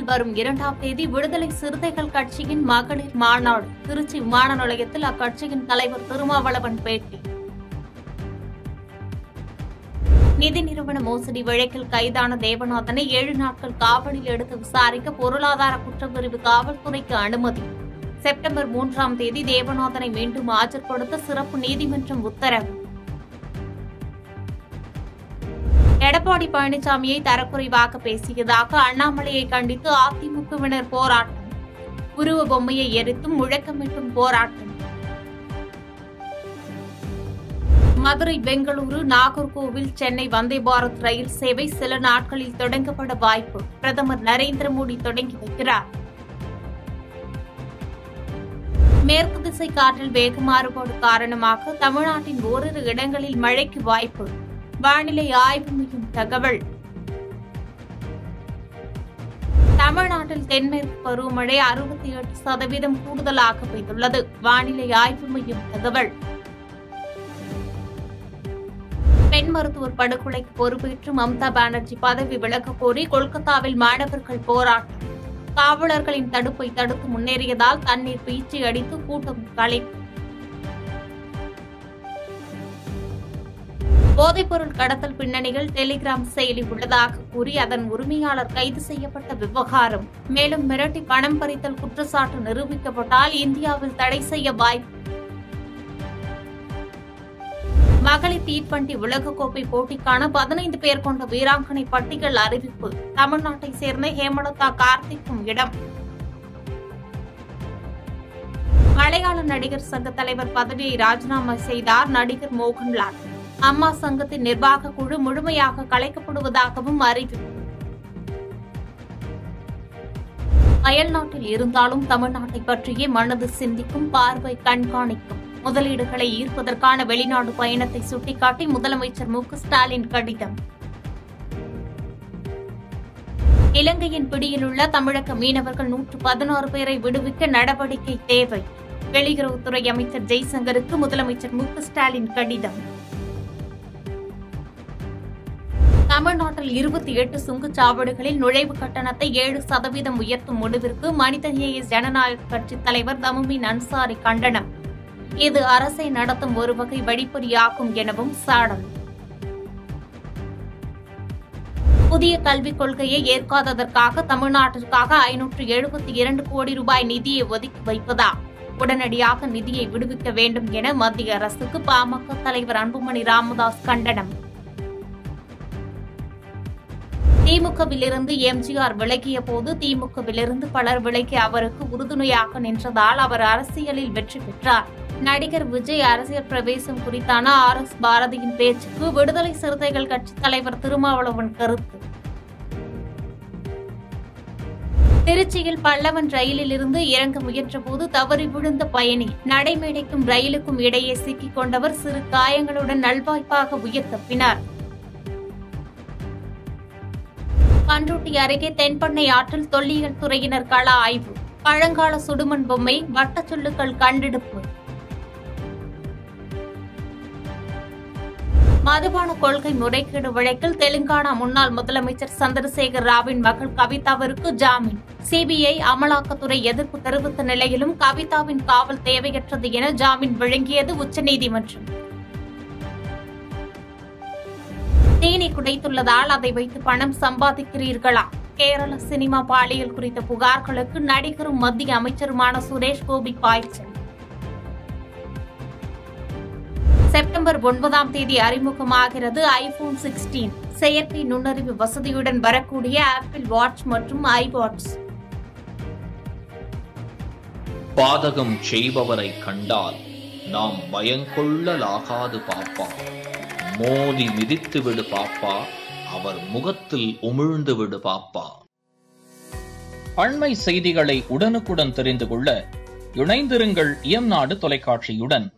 வரும் இரண்டாம் தேதி விடுதலை சிறுத்தைகள் கட்சியின் மகளிர் மாநாடு திருச்சி விமான நிலையத்தில் அக்கட்சியின் தலைவர் திருமாவளவன் பேட்டி நிதி நிறுவன மோசடி வழக்கில் கைதான தேவநாதனை ஏழு நாட்கள் காவலில் எடுத்து விசாரிக்க பொருளாதார குற்றப்பிரிவு காவல்துறைக்கு அனுமதி செப்டம்பர் மூன்றாம் தேதி தேவநாதனை மீண்டும் ஆஜர்படுத்த சிறப்பு நீதிமன்றம் உத்தரவு எடப்பாடி பழனிசாமியை தரக்குறைவாக பேசியதாக அண்ணாமலையை கண்டித்து அதிமுகவினர் போராட்டம் உருவ பொம்மையை எரித்தும் முழக்கமிட்டும் போராட்டம் மதுரை பெங்களூரு நாகர்கோவில் சென்னை வந்தே பாரத் ரயில் சேவை சில நாட்களில் தொடங்கப்பட வாய்ப்பு பிரதமர் நரேந்திர மோடி தொடங்கி வைக்கிறார் மேற்கு திசை காற்றில் வேக மாறுபாடு காரணமாக தமிழ்நாட்டின் ஓரிரு இடங்களில் மழைக்கு வாய்ப்பு வானிலை ஆய்வு மையம் தகவல் தமிழ்நாட்டில் தென்மேற்கு பருவமழை அறுபத்தி எட்டு சதவீதம் கூடுதலாக பெய்துள்ளது வானிலை ஆய்வு மையம் தகவல் பெண் மருத்துவர் படுகொலைக்கு பொறுப்பேற்று மம்தா பானர்ஜி பதவி விலகக் கோரி கொல்கத்தாவில் மாணவர்கள் போராட்டம் காவலர்களின் தடுப்பை தடுத்து முன்னேறியதால் தண்ணீர் பீச்சி அடித்து கூட்டம் கலைப்பு போதைப்பொருள் கடத்தல் பின்னணியில் டெலிகிராம் செயலி உள்ளதாக கூறி அதன் உரிமையாளர் கைது செய்யப்பட்ட விவகாரம் மேலும் மிரட்டி பணம் பறித்தல் குற்றச்சாட்டு நிரூபிக்கப்பட்டால் இந்தியாவில் தடை செய்ய வாய்ப்பு மகளிர் டி டுவெண்டி உலகக்கோப்பை போட்டிக்கான பதினைந்து பேர் கொண்ட வீராங்கனை பட்டியல் அறிவிப்பு தமிழ்நாட்டை சேர்ந்த ஹேமலதா கார்த்திக்கும் இடம் மலையாள நடிகர் சங்க தலைவர் பதவியை ராஜினாமா செய்தார் நடிகர் மோகன்லால் அம்மா சங்கத்தின் நிர்வாக குழு முழுமையாக கலைக்கப்படுவதாகவும் அறிவிப்பு அயல்நாட்டில் இருந்தாலும் தமிழ்நாட்டை பற்றியே மனது சிந்திக்கும் பார்வை கண்காணிக்கும் முதலீடுகளை ஈர்ப்பதற்கான வெளிநாடு பயணத்தை சுட்டிக்காட்டி முதலமைச்சர் மு க ஸ்டாலின் கடிதம் இலங்கையின் பிடியிலுள்ள தமிழக மீனவர்கள் நூற்று பதினாறு பேரை விடுவிக்க நடவடிக்கை தேவை வெளியுறவுத்துறை அமைச்சர் ஜெய்சங்கருக்கு முதலமைச்சர் மு க ஸ்டாலின் கடிதம் தமிழ்நாட்டில் இருபத்தி எட்டு சுங்கச்சாவடிகளில் நுழைவு கட்டணத்தை ஏழு சதவீதம் உயர்த்தும் முடிவிற்கு மனிதநேய ஜனநாயக கட்சித் தலைவர் தமுமின் அன்சாரி கண்டனம் இது அரசை நடத்தும் ஒரு வகை வழிப்பறியாகும் எனவும் சாடல் புதிய கல்விக் கொள்கையை ஏற்காததற்காக தமிழ்நாட்டிற்காக ஐநூற்று எழுபத்தி இரண்டு கோடி ரூபாய் நிதியை ஒதுக்கி வைப்பதா உடனடியாக நிதியை விடுவிக்க வேண்டும் என மத்திய அரசுக்கு பாமக தலைவர் அன்புமணி ராமதாஸ் கண்டனம் திமுகவிலிருந்து எம்ஜிஆர் விலகிய போது திமுகவிலிருந்து பலர் விலகி அவருக்கு உறுதுணையாக நின்றதால் அவர் அரசியலில் வெற்றி பெற்றார் நடிகர் விஜய் அரசியல் பிரவேசம் குறித்தான ஆர் எஸ் பாரதியின் பேச்சுக்கு விடுதலை சிறுத்தைகள் கட்சித் தலைவர் திருமாவளவன் கருத்து திருச்சியில் பல்லவன் ரயிலில் இருந்து இறங்க முயன்றபோது தவறி விழுந்த பயணி நடைமேடைக்கும் ரயிலுக்கும் இடையே சிக்கிக் கொண்டவர் சிறு காயங்களுடன் நல்வாய்ப்பாக உயிர் தப்பினார் பன்ருட்டி அருகே தென்பண்ணை ஆற்றில் தொல்லியல் துறையினர் கள ஆய்வு பழங்கால சுடுமண் பொம்மை வட்டச்சொல்லுக்கள் கண்டெடுப்பு மதுபான கொள்கை முறைகேடு வழக்கில் தெலுங்கானா முன்னாள் முதலமைச்சர் சந்திரசேகர் ராவின் மகள் கவிதாவிற்கு ஜாமீன் சிபிஐ அமலாக்கத்துறை எதிர்ப்பு தெரிவித்த நிலையிலும் கவிதாவின் காவல் தேவையற்றது என ஜாமீன் வழங்கியது உச்சநீதிமன்றம் தேனி குடைத்துள்ளதால் அதை வைத்து பணம் சம்பாதிக்கிறீர்களா கேரள சினிமா பாலியல் குறித்த புகார்களுக்கு நடிகரும் மத்திய அமைச்சருமான சுரேஷ் கோபி பாய்ச்சல் செப்டம்பர் ஒன்பதாம் தேதி அறிமுகமாகிறது ஐபோன் சிக்ஸ்டீன் செயற்கை நுண்ணறிவு வசதியுடன் வரக்கூடிய ஆப்பிள் வாட்ச் மற்றும் ஐ வாட்ச் பாதகம் செய்பவரை கண்டால் நாம் பயங்கொள்ளலாகாது பாப்பா மோதி மிதித்து விடு பாப்பா அவர் முகத்தில் உமிழ்ந்து விடு பாப்பா அண்மை செய்திகளை உடனுக்குடன் தெரிந்து கொள்ள இணைந்திருங்கள் இயம்நாடு தொலைக்காட்சியுடன்